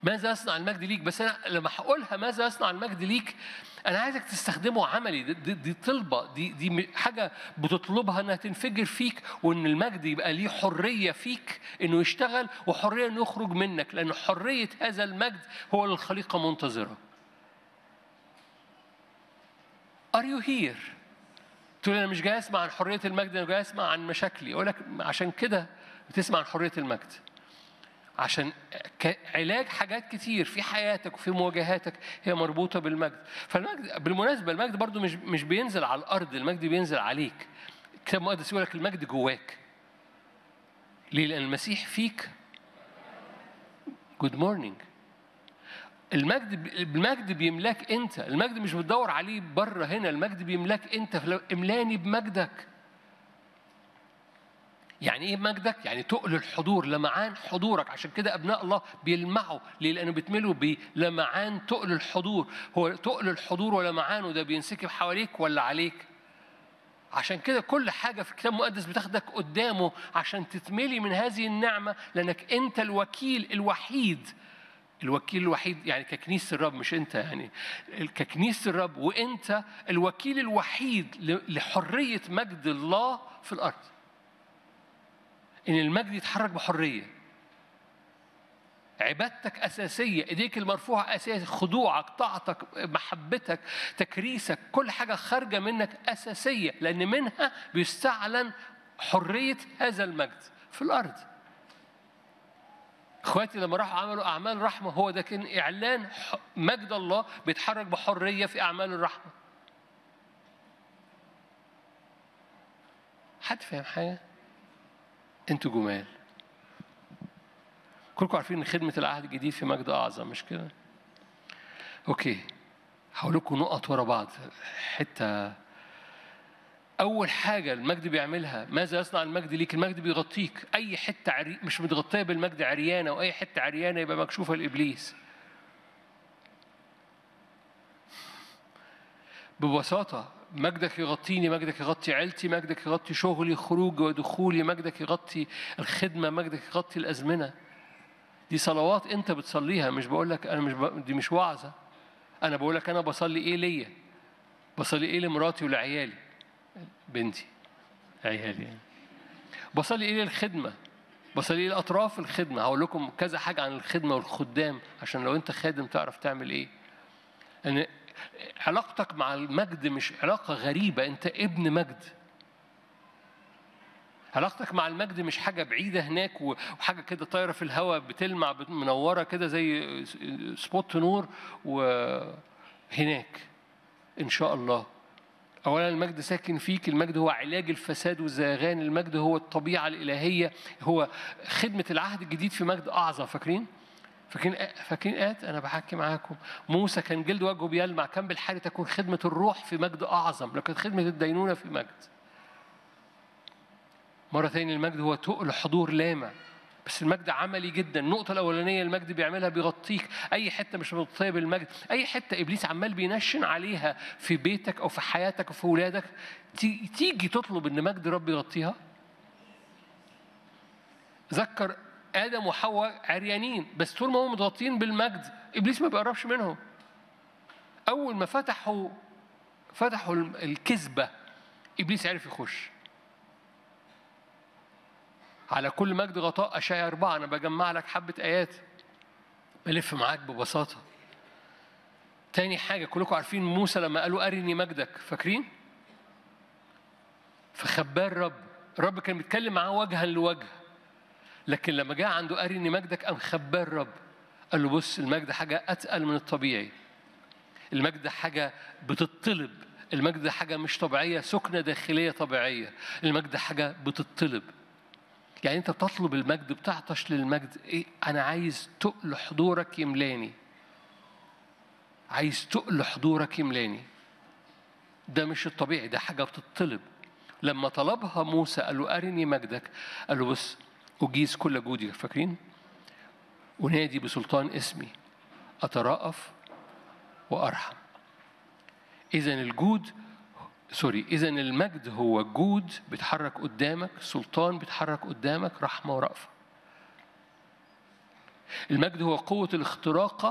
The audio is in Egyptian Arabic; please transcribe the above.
ماذا يصنع المجد ليك بس انا لما هقولها ماذا يصنع المجد ليك انا عايزك تستخدمه عملي دي, دي, دي طلبه دي دي حاجه بتطلبها انها تنفجر فيك وان المجد يبقى ليه حريه فيك انه يشتغل وحريه انه يخرج منك لان حريه هذا المجد هو اللي الخليقه منتظره Are you here؟ تقول انا مش جاي اسمع عن حريه المجد انا جاي اسمع عن مشاكلي اقول لك عشان كده بتسمع عن حريه المجد عشان علاج حاجات كتير في حياتك وفي مواجهاتك هي مربوطه بالمجد فالمجد بالمناسبه المجد برضو مش مش بينزل على الارض المجد بينزل عليك الكتاب المقدس يقول لك المجد جواك ليه لان المسيح فيك جود مورنينج المجد المجد بيملاك انت المجد مش بتدور عليه بره هنا المجد بيملاك انت املاني بمجدك يعني ايه مجدك؟ يعني تقل الحضور لمعان حضورك عشان كده ابناء الله بيلمعوا ليه؟ لانه بيتملوا بلمعان تقل الحضور هو تقل الحضور ولمعانه ده بينسكب حواليك ولا عليك؟ عشان كده كل حاجة في الكتاب المقدس بتاخدك قدامه عشان تتملي من هذه النعمة لأنك أنت الوكيل الوحيد الوكيل الوحيد يعني ككنيسة الرب مش أنت يعني ككنيسة الرب وأنت الوكيل الوحيد لحرية مجد الله في الأرض ان المجد يتحرك بحريه عبادتك أساسية إيديك المرفوعة أساسية خضوعك طاعتك محبتك تكريسك كل حاجة خارجة منك أساسية لأن منها بيستعلن حرية هذا المجد في الأرض اخواتي لما راحوا عملوا اعمال رحمه هو ده كان اعلان مجد الله بيتحرك بحريه في اعمال الرحمه حد فاهم حاجه انتوا جمال كلكم عارفين ان خدمه العهد الجديد في مجد اعظم مش كده اوكي هقول لكم نقط ورا بعض حته اول حاجه المجد بيعملها ماذا يصنع المجد ليك المجد بيغطيك اي حته عري... مش متغطيه بالمجد عريانه واي حته عريانه يبقى مكشوفه لابليس ببساطه مجدك يغطيني مجدك يغطي عيلتي مجدك يغطي شغلي خروجي ودخولي مجدك يغطي الخدمة مجدك يغطي الأزمنة دي صلوات أنت بتصليها مش بقول لك أنا مش ب... دي مش وعظة أنا بقول لك أنا بصلي إيه ليا بصلي إيه لمراتي ولعيالي بنتي عيالي يعني. بصلي إيه للخدمة بصلي إيه لأطراف الخدمة هقول لكم كذا حاجة عن الخدمة والخدام عشان لو أنت خادم تعرف تعمل إيه أن علاقتك مع المجد مش علاقة غريبة أنت ابن مجد علاقتك مع المجد مش حاجة بعيدة هناك وحاجة كده طايرة في الهواء بتلمع منورة كده زي سبوت نور وهناك إن شاء الله أولا المجد ساكن فيك المجد هو علاج الفساد والزيغان المجد هو الطبيعة الإلهية هو خدمة العهد الجديد في مجد أعظم فاكرين؟ فاكرين فاكرين آت أنا بحكي معاكم موسى كان جلد وجهه بيلمع كان بالحال تكون خدمة الروح في مجد أعظم لكن خدمة الدينونة في مجد مرة ثانية المجد هو تقل حضور لامع بس المجد عملي جدا النقطة الأولانية المجد بيعملها بيغطيك أي حتة مش مغطية بالمجد أي حتة إبليس عمال بينشن عليها في بيتك أو في حياتك أو في أولادك تيجي تطلب إن مجد رب يغطيها ذكر آدم وحواء عريانين بس طول ما هم متغطين بالمجد إبليس ما بيقربش منهم أول ما فتحوا فتحوا الكذبة إبليس عرف يخش على كل مجد غطاء أشعيا أربعة أنا بجمع لك حبة آيات بلف معاك ببساطة تاني حاجة كلكم عارفين موسى لما قالوا أرني مجدك فاكرين؟ فخباه الرب الرب كان بيتكلم معاه وجها لوجه لكن لما جاء عنده أرني مجدك قام خباه الرب قال له بص المجد حاجة أتقل من الطبيعي المجد حاجة بتطلب المجد حاجة مش طبيعية سكنة داخلية طبيعية المجد حاجة بتطلب يعني أنت بتطلب المجد بتعطش للمجد إيه أنا عايز تقل حضورك يملاني عايز تقل حضورك يملاني ده مش الطبيعي ده حاجة بتطلب لما طلبها موسى قال له أرني مجدك قال له بص أجيز كل جودي فاكرين؟ أنادي بسلطان اسمي أترأف وأرحم إذا الجود سوري إذا المجد هو جود بيتحرك قدامك سلطان بيتحرك قدامك رحمة ورأفة المجد هو قوة الاختراقة